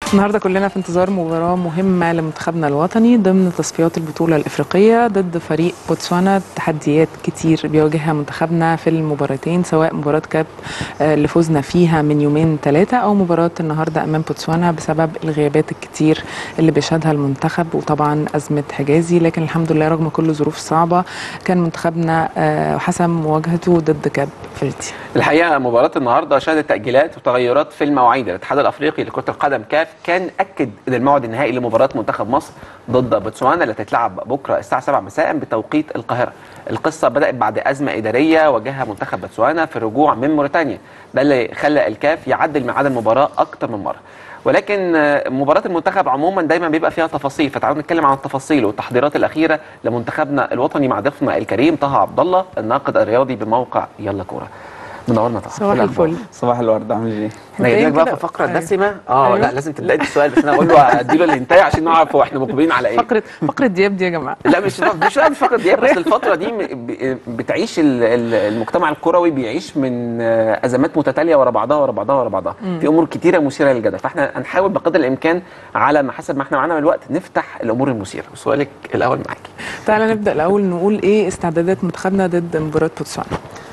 النهارده كلنا في انتظار مباراة مهمة لمنتخبنا الوطني ضمن تصفيات البطولة الإفريقية ضد فريق بوتسوانا تحديات كتير بيواجهها منتخبنا في المباراتين سواء مباراة كاب آه، اللي فزنا فيها من يومين ثلاثة أو مباراة النهارده أمام بوتسوانا بسبب الغيابات الكتير اللي بيشهدها المنتخب وطبعا أزمة حجازي لكن الحمد لله رغم كل الظروف الصعبة كان منتخبنا آه، حسم مواجهته ضد كاب فيردي الحقيقه مباراه النهارده شهدت تاجيلات وتغيرات في المواعيد الاتحاد الافريقي لكره القدم كاف كان اكد ان الموعد النهائي لمباراه منتخب مصر ضد بوتسوانا اللي هتتلعب بكره الساعه 7 مساء بتوقيت القاهره القصه بدات بعد ازمه اداريه واجهها منتخب بوتسوانا في الرجوع من موريتانيا ده اللي خلى الكاف يعدل ميعاد المباراه اكتر من مره ولكن آه، مباراه المنتخب عموما دايما بيبقى فيها تفاصيل فتعالوا نتكلم عن التفاصيل والتحضيرات الاخيره لمنتخبنا الوطني مع ضيفنا الكريم طه عبد الله الناقد الرياضي بموقع يلا كوره منورنا طه صباح إيه الأخبار؟ الفل صباح الورد عامل ايه؟ احنا جايين بقى كده- في فقره أيوة. دسمه اه أيوة. لا لازم تبداي بالسؤال بس انا اقول له اديله الانتاج عشان نعرف هو احنا مقبلين على ايه فقرة فقرة دياب دي يا جماعة لا مش مش لا مش فقره دياب بس الفتره دي م- ب- بتعيش ال- ال- المجتمع الكروي بيعيش من آه، ازمات متتاليه ورا بعضها ورا بعضها ورا بعضها في امور كتيره مثيره للجدل فاحنا هنحاول بقدر الامكان على ما حسب ما احنا معانا من الوقت نفتح الامور المثيره وسؤالك الاول معاكي تعالى نبدأ الأول نقول إيه استعدادات منتخبنا ضد مباراة بوتسوانا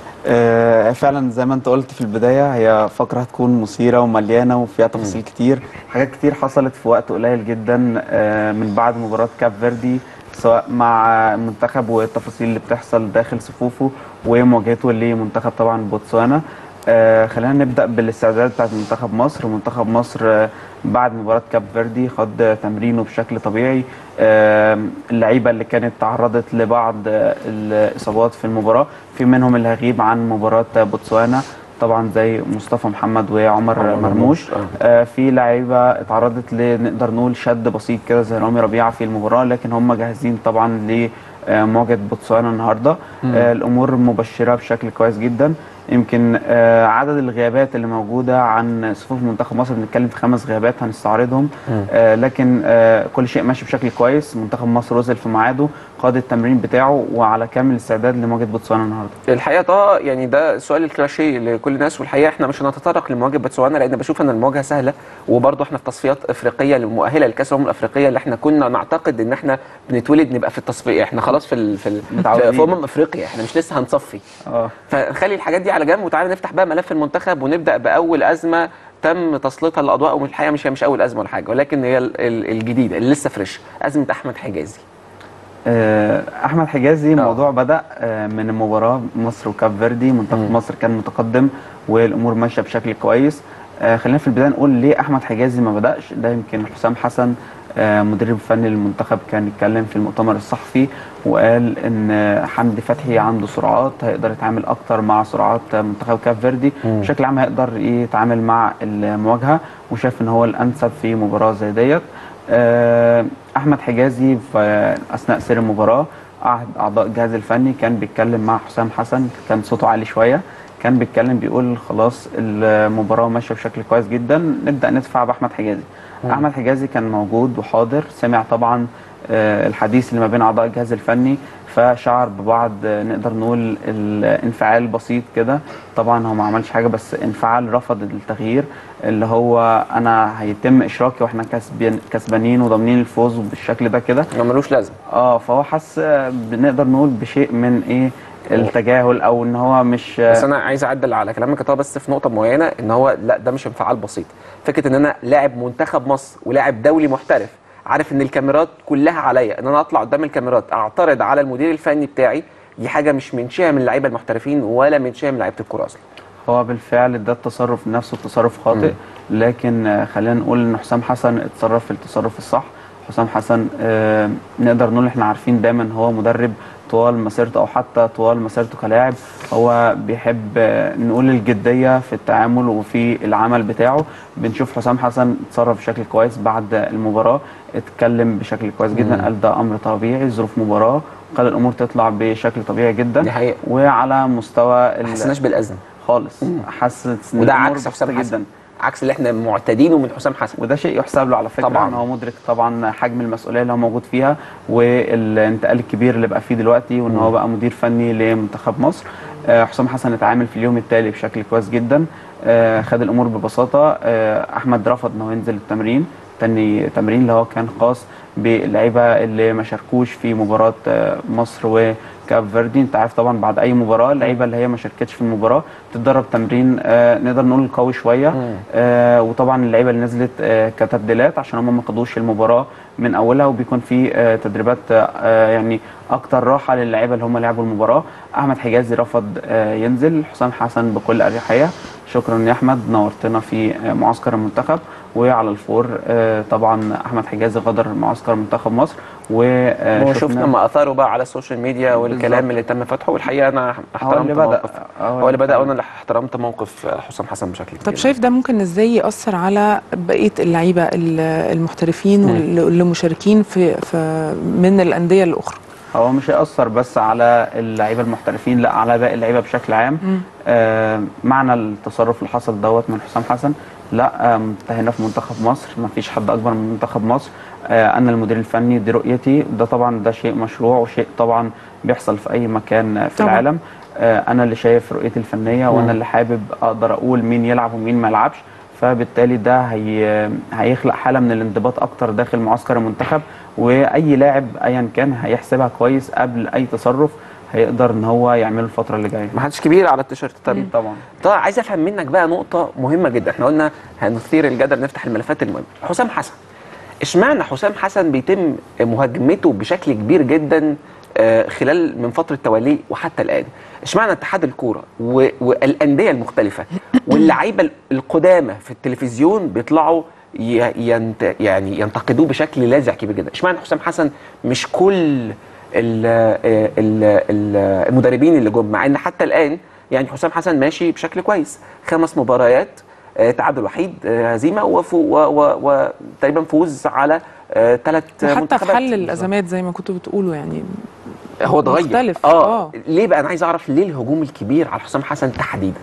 آه فعلا زي ما انت قلت في البدايه هي فقره هتكون مثيره ومليانه وفيها تفاصيل كتير حاجات كتير حصلت في وقت قليل جدا آه من بعد مباراه كاب فيردي سواء مع المنتخب والتفاصيل اللي بتحصل داخل صفوفه ومواجهته لمنتخب طبعا بوتسوانا آه خلينا نبدا بالاستعدادات بتاعت منتخب مصر منتخب مصر آه بعد مباراه كاب فيردي خد تمرينه بشكل طبيعي آه اللعيبه اللي كانت تعرضت لبعض آه الاصابات في المباراه في منهم اللي هيغيب عن مباراه بوتسوانا طبعا زي مصطفى محمد وعمر عمر مرموش مرموش، آه. آه في لعيبه اتعرضت لنقدر نقول شد بسيط كده زي رامي ربيعه في المباراه لكن هم جاهزين طبعا لمواجهه بوتسوانا النهارده آه الامور مبشره بشكل كويس جدا يمكن آه عدد الغيابات اللي موجوده عن صفوف منتخب مصر بنتكلم في خمس غيابات هنستعرضهم آه لكن آه كل شيء ماشي بشكل كويس منتخب مصر وصل في ميعاده خاض التمرين بتاعه وعلى كامل استعداد لمواجهه بوتسوانا النهارده الحقيقه طه يعني ده السؤال الكلاشيه لكل الناس والحقيقه احنا مش هنتطرق لمواجهه بوتسوانا لان بشوف ان المواجهه سهله وبرضه احنا في تصفيات افريقيه المؤهله لكاس الامم الافريقيه اللي احنا كنا نعتقد ان احنا بنتولد نبقى في التصفيه احنا خلاص في ال- في ال- متعودين. في امم افريقيا احنا مش لسه هنصفي اه فنخلي الحاجات دي على جنب وتعالى نفتح بقى ملف المنتخب ونبدا باول ازمه تم تسليطها للاضواء والحقيقه مش هي مش اول ازمه ولا حاجه ولكن هي ال- ال- الجديده اللي لسه فريش ازمه احمد حجازي آه، احمد حجازي آه. الموضوع بدا آه، من المباراه مصر وكاب فيردي منتخب مم. مصر كان متقدم والامور ماشيه بشكل كويس آه، خلينا في البدايه نقول ليه احمد حجازي ما بداش ده يمكن حسام حسن آه، مدرب فني للمنتخب كان اتكلم في المؤتمر الصحفي وقال ان آه، حمدي فتحي عنده سرعات هيقدر يتعامل اكتر مع سرعات آه، منتخب كاب فيردي مم. بشكل عام هيقدر يتعامل مع المواجهه وشايف ان هو الانسب في مباراه زي ديت آه، احمد حجازي في اثناء سير المباراه قعد اعضاء الجهاز الفني كان بيتكلم مع حسام حسن كان صوته عالي شويه كان بيتكلم بيقول خلاص المباراه ماشيه بشكل كويس جدا نبدا ندفع باحمد حجازي احمد حجازي كان موجود وحاضر سمع طبعا آه، الحديث اللي ما بين اعضاء الجهاز الفني فشعر ببعض آه، نقدر نقول الانفعال بسيط كده طبعا هو ما عملش حاجه بس انفعال رفض التغيير اللي هو انا هيتم اشراكي واحنا كسبان كسبانين وضامنين الفوز بالشكل ده كده ما ملوش لازمه اه فهو حس آه، بنقدر نقول بشيء من ايه التجاهل او ان هو مش بس انا عايز اعدل على كلامك يا طه بس في نقطه معينه ان هو لا ده مش انفعال بسيط فكره ان انا لاعب منتخب مصر ولاعب دولي محترف عارف ان الكاميرات كلها عليا ان انا اطلع قدام الكاميرات اعترض على المدير الفني بتاعي دي حاجه مش منشئه من اللعيبه المحترفين ولا منشئه من لعيبه الكوره اصلا هو بالفعل ده التصرف نفسه تصرف خاطئ لكن آه، خلينا نقول ان حسام حسن اتصرف في التصرف الصح حسام حسن آه، نقدر نقول احنا عارفين دايما هو مدرب طوال مسيرته او حتى طوال مسيرته كلاعب هو بيحب آه، نقول الجديه في التعامل وفي العمل بتاعه بنشوف حسام حسن اتصرف بشكل كويس بعد المباراه اتكلم بشكل كويس جدا مم. قال ده امر طبيعي ظروف مباراه قال الامور تطلع بشكل طبيعي جدا دي حقيقة. وعلى مستوى ما ال- حسيناش بالازمه خالص حاسس ان وده الأمور عكس حسام بسيطة حسن عكس اللي احنا معتادينه من حسام حسن وده شيء يحسب له على فكره طبعاً. ان هو مدرك طبعا حجم المسؤوليه اللي هو موجود فيها والانتقال الكبير اللي بقى فيه دلوقتي وان هو بقى مدير فني لمنتخب مصر آه، حسام حسن اتعامل في اليوم التالي بشكل كويس جدا آه، خد الامور ببساطه آه، احمد رفض ان هو ينزل التمرين تاني تمرين اللي هو كان خاص باللعيبه اللي ما شاركوش في مباراه آه، مصر وكاب فيردي انت عارف طبعا بعد اي مباراه اللعيبه اللي هي ما شاركتش في المباراه بتتدرب تمرين آه، نقدر نقول قوي شويه آه، وطبعا اللعيبه اللي نزلت آه، كتبديلات عشان هم ما خدوش المباراه من اولها وبيكون في آه، تدريبات آه، يعني اكتر راحه للعيبه اللي هم لعبوا المباراه احمد حجازي رفض آه، ينزل حسام حسن بكل اريحيه شكرا يا احمد نورتنا في آه، معسكر المنتخب وعلى الفور آه، طبعا احمد حجازي غادر معسكر منتخب مصر وشفنا ما اثاره بقى على السوشيال ميديا والكلام اللي تم فتحه والحقيقه انا هو احترمت اللي بدأ موقف هو هو اللي بدا بدأ. وانا اللي احترمت موقف حسام حسن بشكل كبير طب شايف ده ممكن ازاي يأثر على بقية اللعيبة ال- المحترفين واللي اللي مشاركين في, في من الأندية الأخرى هو مش هيأثر بس على اللعيبه المحترفين لا على باقي اللعيبه بشكل عام آه معنى التصرف اللي حصل دوت من حسام حسن لا آه انتهينا في منتخب مصر ما فيش حد اكبر من منتخب مصر آه انا المدير الفني دي رؤيتي ده طبعا ده شيء مشروع وشيء طبعا بيحصل في اي مكان في طبعاً. العالم آه انا اللي شايف رؤيتي الفنيه وانا اللي حابب اقدر اقول مين يلعب ومين ما يلعبش فبالتالي ده هي هيخلق حاله من الانضباط اكتر داخل معسكر المنتخب واي لاعب ايا كان هيحسبها كويس قبل اي تصرف هيقدر ان هو يعمله الفتره اللي جايه ما حدش كبير على التيشيرت طب طبعا طيب عايز افهم منك بقى نقطه مهمه جدا احنا قلنا هنثير الجدل نفتح الملفات المهمه حسام حسن اشمعنى حسام حسن بيتم مهاجمته بشكل كبير جدا آه، خلال من فتره توليه وحتى الان اشمعنى اتحاد الكوره و- والانديه المختلفه واللعيبه القدامى في التلفزيون بيطلعوا ي- ينت يعني ينتقدوه بشكل لاذع كبير جدا اشمعنى حسام حسن مش كل ال- ال- ال- المدربين اللي جم مع ان حتى الان يعني حسام حسن ماشي بشكل كويس خمس مباريات آه، تعادل وحيد آه، هزيمه وفو- و- و- وتقريبا فوز على ثلاث وحتى في منتخبات حل الأزمات زي ما كنتوا بتقولوا يعني هو اتغير مختلف، اه آه. ليه بقى انا عايز اعرف ليه الهجوم الكبير على حسام حسن تحديدا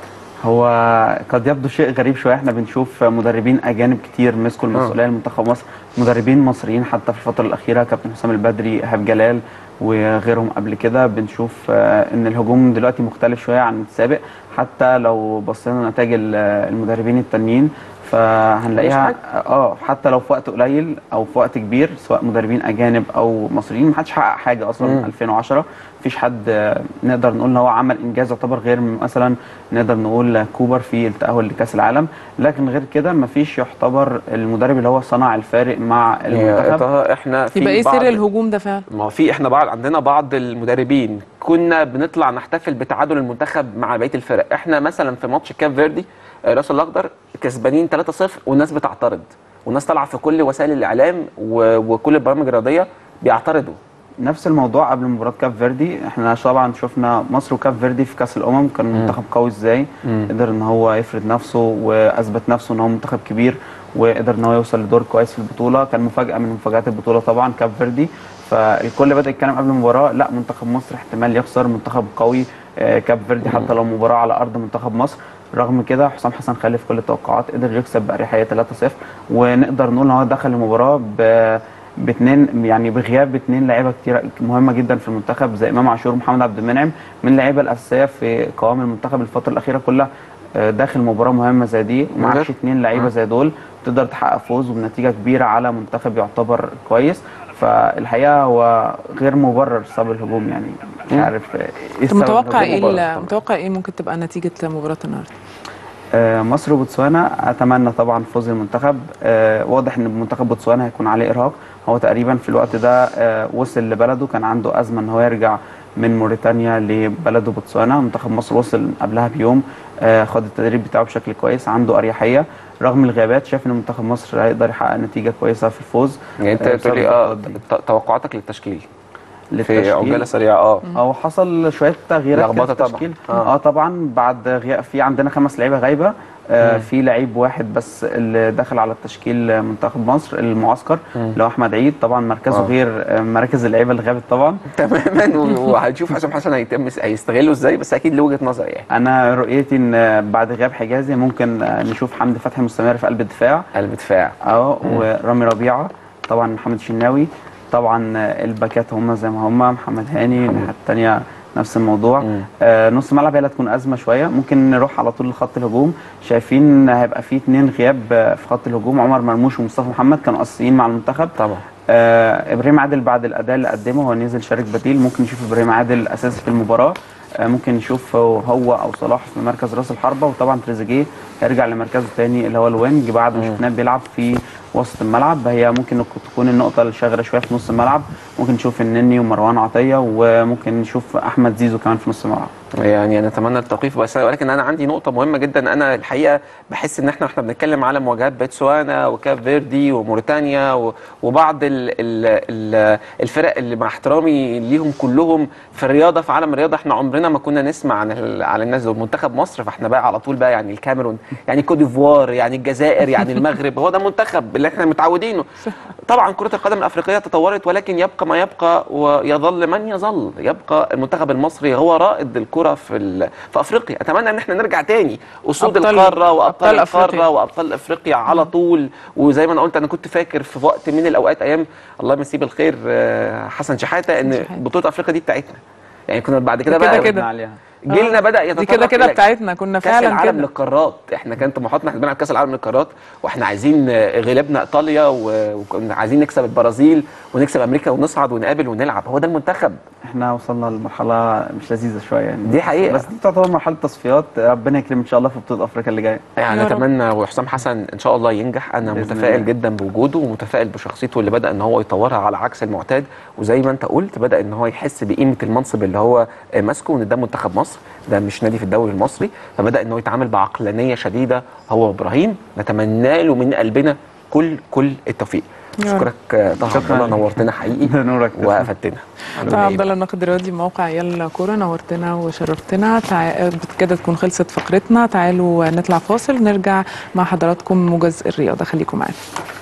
هو قد يبدو شيء غريب شويه احنا بنشوف مدربين اجانب كتير مسكوا المسؤوليه لمنتخب مصر مدربين مصريين حتى في الفتره الاخيره كابتن حسام البدري ايهاب جلال وغيرهم قبل كده بنشوف آه، ان الهجوم دلوقتي مختلف شويه عن السابق حتى لو بصينا نتائج ال- المدربين التانيين فهنلاقيها اه حتى لو في وقت قليل او في وقت كبير سواء مدربين اجانب او مصريين ما حدش حقق حاجه اصلا من 2010 مفيش حد آه، نقدر نقول ان هو عمل انجاز يعتبر غير مثلا نقدر نقول كوبر في التاهل لكاس العالم لكن غير كده مفيش يعتبر المدرب اللي هو صنع الفارق مع يا المنتخب طه احنا في يبقى ايه بعض سر الهجوم ده فعلا ما هو في احنا بعض عندنا بعض المدربين كنا بنطلع نحتفل بتعادل المنتخب مع بقيه الفرق احنا مثلا في ماتش كاب فيردي آه، راس الاخضر كسبانين 3-0 والناس بتعترض والناس طالعه في كل وسائل الاعلام و... وكل البرامج الرياضيه بيعترضوا نفس الموضوع قبل مباراه كاب فيردي احنا طبعا شفنا مصر وكاب فيردي في كاس الامم كان منتخب قوي ازاي قدر ان هو يفرض نفسه واثبت نفسه ان هو منتخب كبير وقدر ان هو يوصل لدور كويس في البطوله كان مفاجاه من مفاجات البطوله طبعا كاب فيردي فالكل بدا يتكلم قبل المباراه لا منتخب مصر احتمال يخسر منتخب قوي آه، كاب فيردي حتى لو مباراه على ارض منتخب مصر رغم كده حسام حسن خالف كل التوقعات قدر يكسب باريحيه 3-0 ونقدر نقول ان هو دخل المباراه ب باثنين يعني بغياب اثنين لعيبه كتير مهمه جدا في المنتخب زي امام عاشور ومحمد عبد المنعم من اللعيبه الاساسيه في قوام المنتخب الفتره الاخيره كلها آه، داخل مباراه مهمه زي دي ومعكش بجد؟ اثنين لعيبه زي دول تقدر تحقق فوز وبنتيجه كبيره على منتخب يعتبر كويس فالحقيقه هو غير مبرر صاب الهجوم يعني مش عارف آه، ايه انت السبب متوقع الهجوم ايه مبرر ال- طبعاً. متوقع ايه ممكن تبقى نتيجة مباراة النهارده؟ آه، مصر وبوتسوانا اتمنى طبعا فوز المنتخب آه، واضح ان منتخب بوتسوانا هيكون عليه ارهاق هو تقريبا في الوقت ده آه، وصل لبلده كان عنده ازمه ان هو يرجع من موريتانيا لبلده بوتسوانا منتخب مصر وصل قبلها بيوم آه، خد التدريب بتاعه بشكل كويس عنده اريحيه رغم الغيابات شايف ان منتخب مصر هيقدر يحقق نتيجه كويسه في الفوز يعني انت آه، تقول لي بسبب اه الخطوات دي. ت- توقعاتك للتشكيل في للتشكيل. عجاله سريعه اه او حصل شويه تغييرات كده لخبطة في طبعاً. التشكيل آه. اه, طبعا بعد غياب في عندنا خمس لعيبه غايبه آه في لعيب واحد بس اللي دخل على التشكيل منتخب مصر المعسكر اللي هو احمد عيد طبعا مركزه آه. غير آه، مراكز اللعيبه اللي غابت طبعا تماما و- وهنشوف حسام حسن هيتم هيستغله ازاي بس اكيد له وجهه نظر يعني انا رؤيتي ان آه، بعد غياب حجازي ممكن آه، نشوف حمدي فتحي مستمر في قلب الدفاع قلب دفاع اه ورامي ربيعه طبعا محمد شناوي طبعا آه، الباكات هم زي ما هم محمد هاني الناحيه الثانيه نفس الموضوع مم. آه نص ملعب هي اللي هتكون ازمه شويه ممكن نروح على طول لخط الهجوم شايفين هيبقى في اتنين غياب آه، في خط الهجوم عمر مرموش ومصطفى محمد كانوا اساسيين مع المنتخب طبعا آه ابراهيم عادل بعد الاداء اللي قدمه هو نزل شارك بديل ممكن نشوف ابراهيم عادل اساسي في المباراه آه ممكن نشوف هو او صلاح في مركز راس الحربه وطبعا تريزيجيه هيرجع لمركزه الثاني اللي هو الوينج بعد ما مم. شفناه بيلعب في وسط الملعب هي ممكن تكون النقطه الشاغره شويه في نص الملعب ممكن نشوف النني ومروان عطيه وممكن نشوف احمد زيزو كمان في نص الملعب يعني نتمنى التوقيف بس ولكن انا عندي نقطه مهمه جدا انا الحقيقه بحس ان احنا واحنا بنتكلم على مواجهات بتسوانا وكاب فيردي وموريتانيا و- وبعض ال ال ال الفرق اللي مع احترامي ليهم كلهم في الرياضه في عالم الرياضه احنا عمرنا ما كنا نسمع عن ال- على الناس دول منتخب مصر فاحنا بقى على طول بقى يعني الكاميرون يعني كوت ديفوار يعني الجزائر يعني المغرب هو ده المنتخب اللي احنا متعودينه طبعا كره القدم الافريقيه تطورت ولكن يبقى ما يبقى ويظل من يظل يبقى المنتخب المصري هو رائد الكره في ال- في افريقيا اتمنى ان احنا نرجع تاني اسود أبطال- القاره وابطال أبطال القاره أفريقيا. وابطال افريقيا على طول وزي ما انا قلت انا كنت فاكر في وقت من الاوقات ايام الله يمسيه بالخير آه، حسن شحاته ان شحاتة. بطوله افريقيا دي بتاعتنا يعني كنا بعد كده كده بقى كده. عليها جيلنا بدا يتطرق دي كده كده إلى بتاعتنا كنا كاس فعلا العالم كده للقارات احنا كان طموحاتنا احنا بنلعب كاس العالم للقارات واحنا عايزين آه، غلبنا ايطاليا و- وكنا عايزين نكسب البرازيل ونكسب امريكا ونصعد ونقابل ونلعب هو ده المنتخب احنا وصلنا لمرحله مش لذيذه شويه يعني دي حقيقة. بس دي تعتبر مرحله تصفيات ربنا يكرم ان شاء الله في بطوله افريقيا اللي جايه يعني يا رب. اتمنى وحسام حسن ان شاء الله ينجح انا بإذن متفائل الله. جدا بوجوده ومتفائل بشخصيته اللي بدا ان هو يطورها على عكس المعتاد وزي ما انت قلت بدا ان هو يحس بقيمه المنصب اللي هو آه، ماسكه وان ده منتخب مصر ده مش نادي في الدوري المصري فبدا ان هو يتعامل بعقلانيه شديده هو وابراهيم نتمنى له من قلبنا كل كل التوفيق يا رب. اشكرك آه، طه عبد شكراً. الله نورتنا حقيقي نورك وافدتنا طه عبد الله الناقد الرياضي موقع يلا كوره نورتنا وشرفتنا تع... كده تكون خلصت فقرتنا تعالوا نطلع فاصل نرجع مع حضراتكم موجز الرياضه خليكم معانا